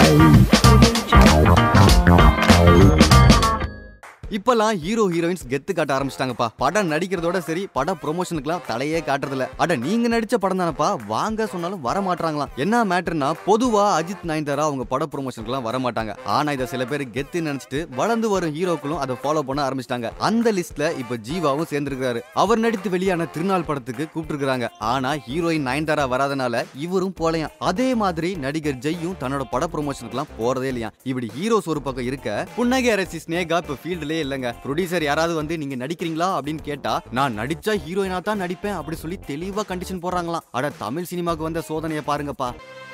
இப்பெல்லாம் hero heroines கெத்து காட்ட ஆரம்பிச்சிட்டாங்கப்பா படம் நடிக்கிறதோட சரி பட ப்ரொமோஷனுக்குலாம் தலையே காட்டுறதில்ல அட நீங்க நடிச்ச படம் தானப்பா வாங்க சொன்னாலும் வர மாட்டாங்களாம் என்ன மேட்டர்னா பொதுவா அஜித் நயன்தாரா அவங்க பட ப்ரொமோஷனுக்குலாம் வர மாட்டாங்க ஆனா இதை சில பேர் கெத்து நினைச்சிட்டு வளர்ந்து வரும் ஹீரோக்களும் அதை ஃபாலோ பண்ண ஆரம்பிச்சிட்டாங்க அந்த லிஸ்ட்ல இப்ப ஜீவாவும் சேர்ந்திருக்காரு அவர் நடித்து வெளியான திருநாள் படத்துக்கு கூப்பிட்டுருக்காங்க ஆனா ஹீரோயின் நயன்தாரா வராதனால இவரும் போலையாம் அதே மாதிரி நடிகர் ஜெய்யும் தன்னோட பட ப்ரொமோஷனுக்குலாம் போறதே இல்லையா இப்படி ஹீரோஸ் ஒரு பக்கம் இருக்க புன்னகை அரசி ஸ்னேகா இப்ப ஃபீல்டுலயே இல்லங்க ப்ரொடியூசர் யாராவது வந்து நீங்க நடிக்கிறீங்களா அப்படின்னு கேட்டா நான் நடிச்சா ஹீரோயினா தான் நடிப்பேன் அப்படி சொல்லி தெளிவா கண்டிஷன் போடுறாங்களாம் அட தமிழ் சினிமாக்கு வந்த சோதனையை பாருங்கப்பா